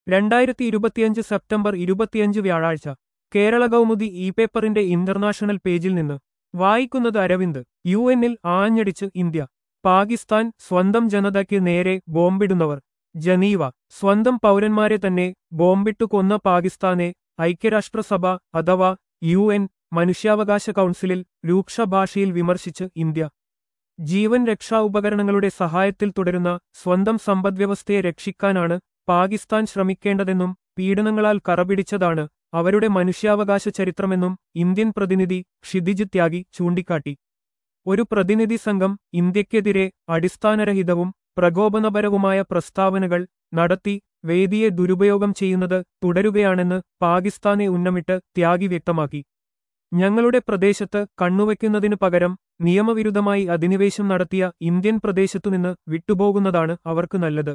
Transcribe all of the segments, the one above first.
രണ്ടായിരത്തി ഇരുപത്തിയഞ്ച് സെപ്റ്റംബർ ഇരുപത്തിയഞ്ച് വ്യാഴാഴ്ച Kerala Kaumudi e paper international പേജിൽ നിന്ന് വായിക്കുന്നത് അരവിന്ദ് യു എന്നിൽ ആഞ്ഞടിച്ച് ഇന്ത്യ പാകിസ്ഥാൻ സ്വന്തം ജനതയ്ക്ക് നേരെ ബോംബിടുന്നവർ ജനീവ സ്വന്തം പൗരന്മാരെ തന്നെ ബോംബിട്ടു കൊന്ന പാകിസ്ഥാനെ ഐക്യരാഷ്ട്രസഭ അഥവാ യു എൻ മനുഷ്യാവകാശ കൗൺസിലിൽ രൂക്ഷഭാഷയിൽ വിമർശിച്ച് ഇന്ത്യ ജീവൻ രക്ഷാ ഉപകരണങ്ങളുടെ സഹായത്തിൽ തുടരുന്ന സ്വന്തം സമ്പദ്വ്യവസ്ഥയെ രക്ഷിക്കാനാണ് പാകിസ്ഥാൻ ശ്രമിക്കേണ്ടതെന്നും പീഡനങ്ങളാൽ കറപിടിച്ചതാണ് അവരുടെ മനുഷ്യാവകാശ ചരിത്രമെന്നും ഇന്ത്യൻ പ്രതിനിധി ക്ഷിതിജ് ത്യാഗി ചൂണ്ടിക്കാട്ടി ഒരു പ്രതിനിധി സംഘം ഇന്ത്യക്കെതിരെ അടിസ്ഥാനരഹിതവും പ്രകോപനപരവുമായ പ്രസ്താവനകൾ നടത്തി വേദിയെ ദുരുപയോഗം ചെയ്യുന്നത് തുടരുകയാണെന്ന് പാകിസ്ഥാനെ ഉന്നമിട്ട് ത്യാഗി വ്യക്തമാക്കി ഞങ്ങളുടെ പ്രദേശത്ത് കണ്ണുവയ്ക്കുന്നതിനു പകരം നിയമവിരുദ്ധമായി അധിനിവേശം നടത്തിയ ഇന്ത്യൻ പ്രദേശത്തുനിന്ന് വിട്ടുപോകുന്നതാണ് അവർക്ക് നല്ലത്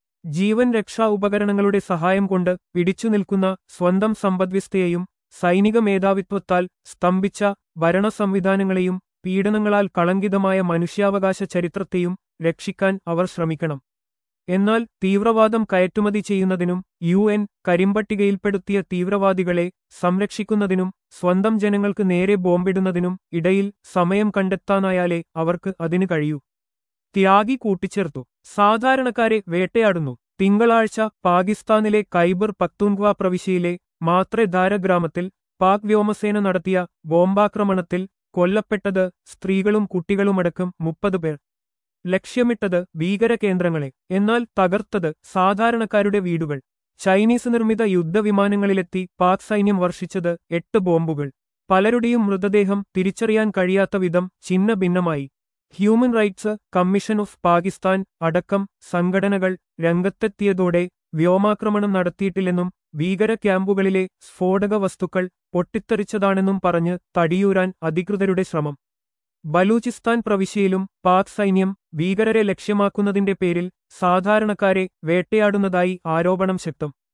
ജീവൻ രക്ഷാ ഉപകരണങ്ങളുടെ സഹായം കൊണ്ട് പിടിച്ചു നിൽക്കുന്ന സ്വന്തം സമ്പദ്വ്യവസ്ഥയെയും സൈനിക മേധാവിത്വത്താൽ സ്തംഭിച്ച ഭരണ സംവിധാനങ്ങളെയും പീഡനങ്ങളാൽ കളങ്കിതമായ മനുഷ്യാവകാശ ചരിത്രത്തെയും രക്ഷിക്കാൻ അവർ ശ്രമിക്കണം എന്നാൽ തീവ്രവാദം കയറ്റുമതി ചെയ്യുന്നതിനും യു എൻ കരിമ്പട്ടികയിൽപ്പെടുത്തിയ തീവ്രവാദികളെ സംരക്ഷിക്കുന്നതിനും സ്വന്തം ജനങ്ങൾക്ക് നേരെ ബോംബിടുന്നതിനും ഇടയിൽ സമയം കണ്ടെത്താനായാലേ അവർക്ക് അതിന് കഴിയൂ ത്യാഗി കൂട്ടിച്ചേർത്തു സാധാരണക്കാരെ വേട്ടയാടുന്നു തിങ്കളാഴ്ച പാകിസ്ഥാനിലെ കൈബർ പക്തൂൺഗ്വ പ്രവിശ്യയിലെ മാത്രെധാര ഗ്രാമത്തിൽ പാക് വ്യോമസേന നടത്തിയ ബോംബാക്രമണത്തിൽ കൊല്ലപ്പെട്ടത് സ്ത്രീകളും കുട്ടികളുമടക്കം മുപ്പത് പേർ ലക്ഷ്യമിട്ടത് ഭീകരകേന്ദ്രങ്ങളെ എന്നാൽ തകർത്തത് സാധാരണക്കാരുടെ വീടുകൾ ചൈനീസ് നിർമ്മിത യുദ്ധവിമാനങ്ങളിലെത്തി പാക് സൈന്യം വർഷിച്ചത് എട്ട് ബോംബുകൾ പലരുടെയും മൃതദേഹം തിരിച്ചറിയാൻ കഴിയാത്ത വിധം ഛിന്ന ഭിന്നമായി human rights commission of Pakistan അടക്കം സംഘടനകൾ രംഗത്തെത്തിയതോടെ വ്യോമാക്രമണം നടത്തിയിട്ടില്ലെന്നും ഭീകര ക്യാമ്പുകളിലെ സ്ഫോടക വസ്തുക്കൾ പൊട്ടിത്തെറിച്ചതാണെന്നും പറഞ്ഞ് തടിയൂരാൻ അധികൃതരുടെ ശ്രമം ബലൂചിസ്ഥാൻ പ്രവിശ്യയിലും പാക് സൈന്യം ഭീകരരെ ലക്ഷ്യമാക്കുന്നതിന്റെ പേരിൽ സാധാരണക്കാരെ വേട്ടയാടുന്നതായി ആരോപണം ശക്തം